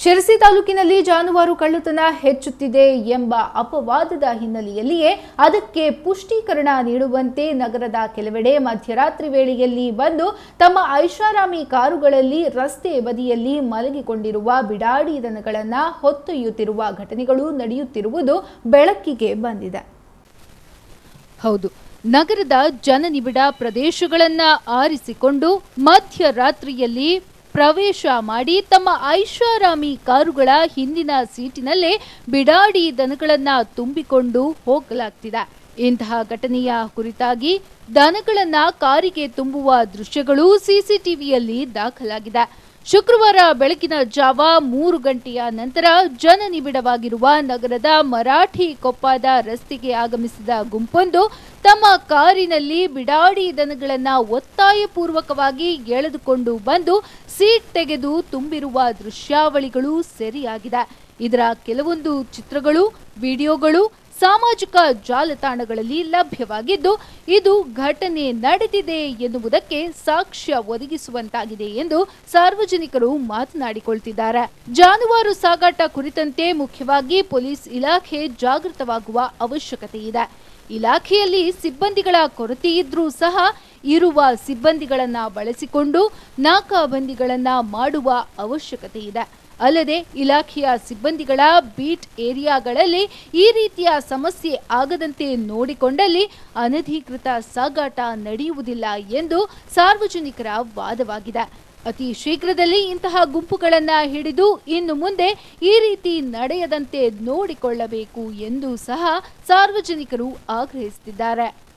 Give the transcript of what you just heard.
ಶಿರಸಿ ತಾಲೂಕಿನಲ್ಲಿ ಜಾನುವಾರು ಕಳ್ಳತನ ಹೆಚ್ಚುತ್ತಿದೆ ಎಂಬ ಅಪವಾದದ ಹಿನ್ನೆಲೆಯಲ್ಲಿಯೇ ಅದಕ್ಕೆ ಪುಷ್ಟೀಕರಣ ನೀಡುವಂತೆ ನಗರದ ಕೆಲವೆಡೆ ಮಧ್ಯರಾತ್ರಿ ವೇಳೆಯಲ್ಲಿ ಬಂದು ತಮ್ಮ ಐಷಾರಾಮಿ ಕಾರುಗಳಲ್ಲಿ ರಸ್ತೆ ಬದಿಯಲ್ಲಿ ಮಲಗಿಕೊಂಡಿರುವ ಬಿಡಾಡಿ ದನಗಳನ್ನು ಹೊತ್ತೊಯ್ಯುತ್ತಿರುವ ಘಟನೆಗಳು ನಡೆಯುತ್ತಿರುವುದು ಬೆಳಕಿಗೆ ಬಂದಿದೆ ಹೌದು ನಗರದ ಜನನಿಬಿಡ ಪ್ರದೇಶಗಳನ್ನ ಆರಿಸಿಕೊಂಡು ಮಧ್ಯರಾತ್ರಿಯಲ್ಲಿ ಪ್ರವೇಶ ಮಾಡಿ ತಮ್ಮ ಐಷಾರಾಮಿ ಕಾರುಗಳ ಹಿಂದಿನ ಸೀಟಿನಲ್ಲೇ ಬಿಡಾಡಿ ದನಗಳನ್ನ ತುಂಬಿಕೊಂಡು ಹೋಗಲಾಗ್ತಿದೆ ಇಂತಹ ಘಟನೆಯ ಕುರಿತಾಗಿ ದನಗಳನ್ನ ಕಾರಿಗೆ ತುಂಬುವ ದೃಶ್ಯಗಳು ಸಿಸಿಟಿವಿಯಲ್ಲಿ ದಾಖಲಾಗಿದೆ ಶುಕ್ರವಾರ ಬೆಳಗಿನ ಜಾವ ಮೂರು ಗಂಟೆಯ ನಂತರ ಜನನಿಬಿಡವಾಗಿರುವ ನಗರದ ಮರಾಠಿ ಕೊಪ್ಪದ ರಸ್ತೆಗೆ ಆಗಮಿಸಿದ ಗುಂಪೊಂದು ತಮ್ಮ ಕಾರಿನಲ್ಲಿ ಬಿಡಾಡಿ ದನಗಳನ್ನ ಒತ್ತಾಯಪೂರ್ವಕವಾಗಿ ಎಳೆದುಕೊಂಡು ಬಂದು ಸೀಟ್ ತೆಗೆದು ತುಂಬಿರುವ ದೃಶ್ಯಾವಳಿಗಳು ಸೆರೆಯಾಗಿದೆ ಇದರ ಕೆಲವೊಂದು ಚಿತ್ರಗಳು ವಿಡಿಯೋಗಳು ಸಾಮಾಜಿಕ ಜಾಲತಾಣಗಳಲ್ಲಿ ಲಭ್ಯವಾಗಿದ್ದು ಇದು ಘಟನೆ ನಡೆದಿದೆ ಎನ್ನುವುದಕ್ಕೆ ಸಾಕ್ಷ್ಯ ಒದಗಿಸುವಂತಾಗಿದೆ ಎಂದು ಸಾರ್ವಜನಿಕರು ಮಾತನಾಡಿಕೊಳ್ತಿದ್ದಾರೆ ಜಾನುವಾರು ಸಾಗಾಟ ಕುರಿತಂತೆ ಮುಖ್ಯವಾಗಿ ಪೊಲೀಸ್ ಇಲಾಖೆ ಜಾಗೃತವಾಗುವ ಅವಶ್ಯಕತೆ ಇದೆ ಇಲಾಖೆಯಲ್ಲಿ ಸಿಬ್ಬಂದಿಗಳ ಕೊರತೆ ಇದ್ರೂ ಸಹ ಇರುವ ಸಿಬ್ಬಂದಿಗಳನ್ನ ಬಳಸಿಕೊಂಡು ನಾಕಾಬಂದಿಗಳನ್ನ ಮಾಡುವ ಅವಶ್ಯಕತೆ ಇದೆ ಅಲ್ಲದೆ ಇಲಾಖೆಯ ಸಿಬ್ಬಂದಿಗಳ ಬೀಟ್ ಏರಿಯಾಗಳಲ್ಲಿ ಈ ರೀತಿಯ ಸಮಸ್ಯೆ ಆಗದಂತೆ ನೋಡಿಕೊಂಡಲ್ಲಿ ಅನಧಿಕೃತ ಸಾಗಾಟ ನಡೆಯುವುದಿಲ್ಲ ಎಂದು ಸಾರ್ವಜನಿಕರ ವಾದವಾಗಿದೆ ಅತಿ ಶೀಘ್ರದಲ್ಲಿ ಇಂತಹ ಗುಂಪುಗಳನ್ನ ಹಿಡಿದು ಇನ್ನು ಮುಂದೆ ಈ ರೀತಿ ನಡೆಯದಂತೆ ನೋಡಿಕೊಳ್ಳಬೇಕು ಎಂದು ಸಹ ಸಾರ್ವಜನಿಕರು ಆಗ್ರಹಿಸುತ್ತಿದ್ದಾರೆ